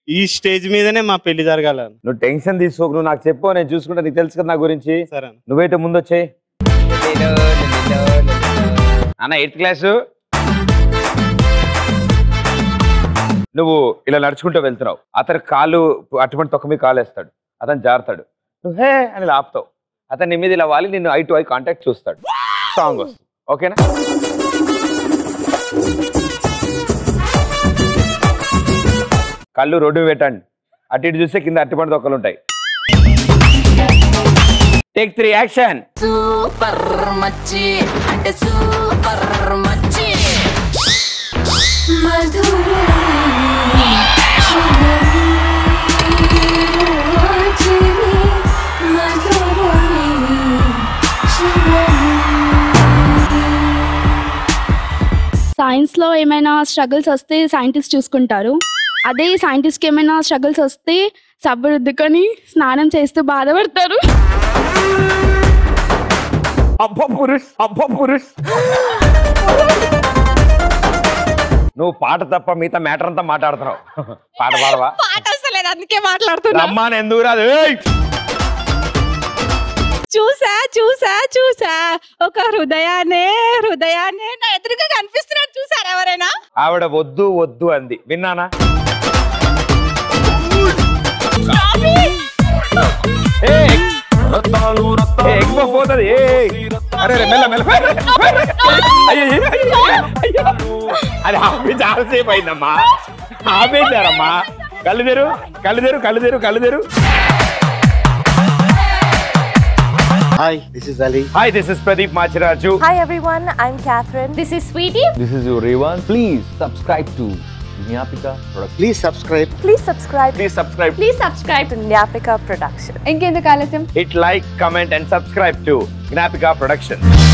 ఈ స్టేజ్ మీదనే మా పెళ్లి జరగాల నువ్వు టెన్షన్ తీసుకోకు నువ్వు నాకు చెప్పు నేను చూసుకుంటా నీకు తెలుసు కదా నా గురించి సరే అన్న. నువ్వైతే ముందు వచ్చాయి అన్న ఎయిత్ క్లాసు నువ్వు ఇలా నడుచుకుంటూ వెళ్తున్నావు అతను కాలు అటువంటి తొక్క మీద కాలు వేస్తాడు అతను జారుతాడు నువ్వు హే అని ఇలా ఆపుతావు అతను నీ మీద ఇలా వాలి నిన్ను ఐ టు ఐ కాంటాక్ట్ చూస్తాడు సాంగ్ వస్తుంది ఓకేనా కళ్ళు రోడ్డు మీద పెట్టండి అటు ఇటు చూస్తే కింద అట్టిపండు తొక్కలు ఉంటాయి టేక్ త్రీ యాక్షన్ సూపర్ మచ్చి అంటే సూపర్ మచ్చి సైన్స్లో ఏమైనా స్ట్రగుల్స్ వస్తే సైంటిస్ట్ చూసుకుంటారు అదే సైంటిస్ట్కి ఏమైనా స్ట్రగుల్స్ వస్తే సబ్బు రుద్దుకొని స్నానం చేస్తూ బాధపడతారు అబ్బ పురుష్ అబ్బ పురుష్ నువ్వు పాట తప్ప మిగతా మ్యాటర్ అంతా మాట్లాడుతున్నావు పాట పాడవా పాట వస్తలేదు అందుకే మాట్లాడుతున్నా రమ్మాని ఎందుకు రాదు ఏయ్! చూసా చూసా చూసా ఒక హృదయాన్నే హృదయాన్నే నా ఎదురుగా కనిపిస్తున్నాడు చూసారా ఎవరైనా ఆవిడ వద్దు వద్దు అంది విన్నానా ఏయ్! ఏయ్, ఎక్కువ పోతుంది ఏయ్! అరే అరే, మెల్ల మెల్ల అయ్యో, అయ్యో, అయ్యో, అయ్యో. అది ఆపి చాలాసేపు అయిందమ్మా ఆపేశారమ్మా కళ్ళు తెరు కళ్ళు తెరు కళ్ళు తెరు కళ్ళు తెరు hi this is Ali hi this is Pradeep Machiraju Hi everyone, I'm Catherine. This is Sweety this is your Revan please subscribe to Gnapika production please subscribe Please subscribe please subscribe please subscribe to Nyapika Production. ఇంకెందుకు ఆలస్యం hit like comment and subscribe to Gnapika production